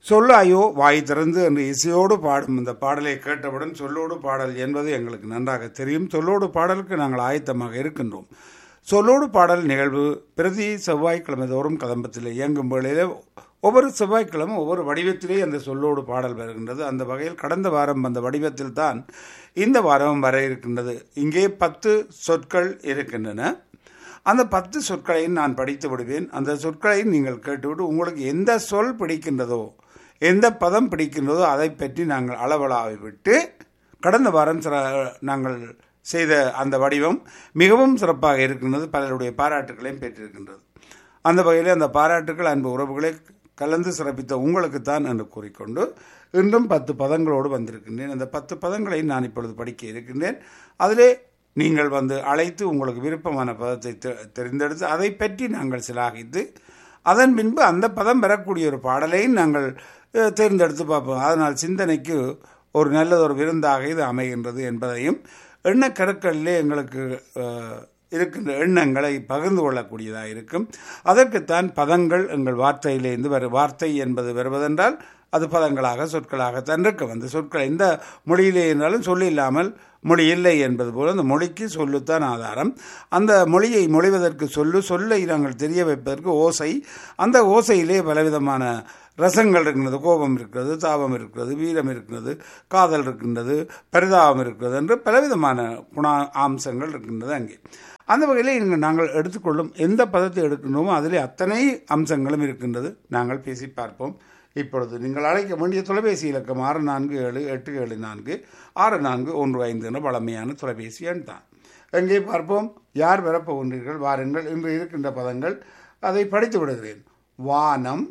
சொல்லாயோ வாய் திறந்து என்று இசையோடு பாடும் இந்த பாடலை கேட்டவுடன் சொல்லோடு பாடல் என்பது எங்களுக்கு நன்றாக தெரியும் சொல்லோடு பாடலுக்கு நாங்கள் ஆயத்தமாக இருக்கின்றோம் சொல்லோடு பாடல் நிகழ்வு பிரதி செவ்வாய்க்கிழமை தோறும் கதம்பத்தில் இயங்கும் வேளையில் ஒவ்வொரு செவ்வாய்க்கிழமை ஒவ்வொரு வடிவத்திலே அந்த சொல்லோடு பாடல் வருகின்றது அந்த வகையில் கடந்த வாரம் வந்த வடிவத்தில் தான் இந்த வாரம் வர இருக்கின்றது இங்கே பத்து சொற்கள் இருக்கின்றன அந்த பத்து சொற்களையும் நான் படித்து விடுவேன் அந்த சொற்களை நீங்கள் கேட்டுவிட்டு உங்களுக்கு எந்த சொல் பிடிக்கின்றதோ எந்த பதம் பிடிக்கின்றதோ அதை பற்றி நாங்கள் அளவலாவை விட்டு கடந்த வாரம் சிற நாங்கள் செய்த அந்த வடிவம் மிகவும் சிறப்பாக இருக்கின்றது பலருடைய பாராட்டுகளையும் பெற்றிருக்கின்றது அந்த வகையில் அந்த பாராட்டுகள் அன்பு உறவுகளை கலந்து சிறப்பித்த உங்களுக்குத்தான் என்று கூறிக்கொண்டு இன்றும் பத்து பதங்களோடு வந்திருக்கின்றேன் அந்த பத்து பதங்களை நான் இப்பொழுது படிக்க இருக்கின்றேன் அதிலே நீங்கள் வந்து அழைத்து உங்களுக்கு விருப்பமான பதத்தை தெரிந்தெடுத்து அதை பற்றி நாங்கள் சிலாகித்து அதன் பின்பு அந்த பதம் பெறக்கூடிய ஒரு பாடலையும் நாங்கள் தேர்ந்தெடுத்து பார்ப்போம் அதனால் சிந்தனைக்கு ஒரு நல்லதொரு விருந்தாக இது அமைகின்றது என்பதையும் எண்ணக்கருக்களிலே எங்களுக்கு இருக்கின்ற எண்ணங்களை பகிர்ந்து கொள்ளக்கூடியதாக இருக்கும் அதற்குத்தான் பதங்கள் எங்கள் வார்த்தையிலேருந்து வரு வார்த்தை என்பது வருவதென்றால் அது பதங்களாக சொற்களாகத்தான் இருக்க வந்து சொற்கள் எந்த மொழியிலே இருந்தாலும் சொல்லி இல்லாமல் மொழி இல்லை என்பது போல் அந்த மொழிக்கு சொல்லுத்தான் ஆதாரம் அந்த மொழியை மொழிவதற்கு சொல்லு சொல்லை நாங்கள் தெரிய வைப்பதற்கு ஓசை அந்த ஓசையிலே பலவிதமான ரசங்கள் இருக்கின்றது கோபம் இருக்கிறது தாபம் இருக்கிறது வீரம் இருக்கிறது காதல் இருக்கின்றது பரிதாபம் இருக்கிறது என்று பலவிதமான குணா அம்சங்கள் இருக்கின்றது அங்கே அந்த வகையில் இங்கு நாங்கள் எடுத்துக்கொள்ளும் எந்த பதத்தை எடுக்கின்றோமோ அதிலே அத்தனை அம்சங்களும் இருக்கின்றது நாங்கள் பேசி பார்ப்போம் இப்பொழுது நீங்கள் அழைக்க வேண்டிய தொலைபேசி இலக்கம் ஆறு நான்கு ஏழு எட்டு ஏழு நான்கு ஆறு நான்கு ஒன்று ஐந்து என்ற பழமையான தொலைபேசி எண் தான் எங்கே பார்ப்போம் யார் வரப்போகின்றீர்கள் வாருங்கள் இன்று இருக்கின்ற பதங்கள் அதை படித்து விடுகிறேன் வானம்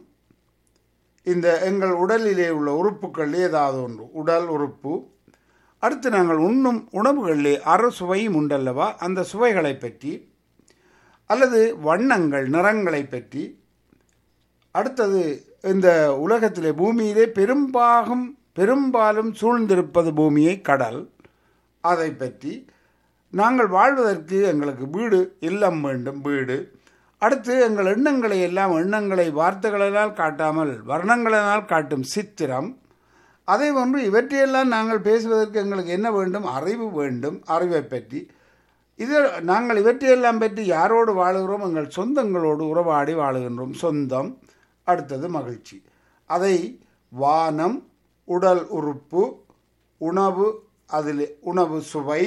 இந்த எங்கள் உடலிலே உள்ள உறுப்புகள் ஏதாவது ஒன்று உடல் உறுப்பு அடுத்து நாங்கள் உண்ணும் உணவுகளிலே அறு சுவையும் உண்டல்லவா அந்த சுவைகளை பற்றி அல்லது வண்ணங்கள் நிறங்களை பற்றி அடுத்தது இந்த உலகத்திலே பூமியிலே பெரும்பாகும் பெரும்பாலும் சூழ்ந்திருப்பது பூமியை கடல் அதை பற்றி நாங்கள் வாழ்வதற்கு எங்களுக்கு வீடு இல்லம் வேண்டும் வீடு அடுத்து எங்கள் எண்ணங்களை எல்லாம் எண்ணங்களை வார்த்தைகளினால் காட்டாமல் வர்ணங்களினால் காட்டும் சித்திரம் அதே போன்று இவற்றையெல்லாம் நாங்கள் பேசுவதற்கு எங்களுக்கு என்ன வேண்டும் அறிவு வேண்டும் அறிவை பற்றி இது நாங்கள் இவற்றையெல்லாம் பற்றி யாரோடு வாழுகிறோம் எங்கள் சொந்தங்களோடு உறவாடி வாழுகின்றோம் சொந்தம் அடுத்தது மகிழ்ச்சி அதை வானம் உடல் உறுப்பு உணவு அதில் உணவு சுவை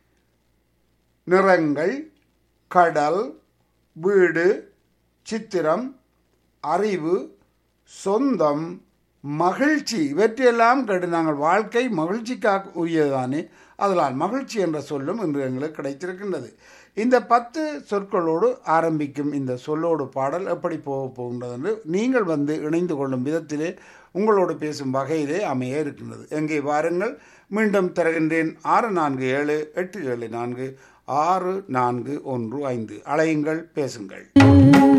நிறங்கள் கடல் வீடு சித்திரம் அறிவு சொந்தம் மகிழ்ச்சி இவற்றையெல்லாம் கேட்டு நாங்கள் வாழ்க்கை மகிழ்ச்சிக்காக உரியதானே அதனால் மகிழ்ச்சி என்ற சொல்லும் இன்று எங்களுக்கு கிடைத்திருக்கின்றது இந்த பத்து சொற்களோடு ஆரம்பிக்கும் இந்த சொல்லோடு பாடல் எப்படி போக போகின்றது என்று நீங்கள் வந்து இணைந்து கொள்ளும் விதத்திலே உங்களோடு பேசும் வகையிலே அமைய இருக்கின்றது எங்கே வாருங்கள் மீண்டும் தருகின்றேன் ஆறு நான்கு ஏழு எட்டு ஏழு நான்கு ஆறு நான்கு ஒன்று ஐந்து அலையுங்கள் பேசுங்கள்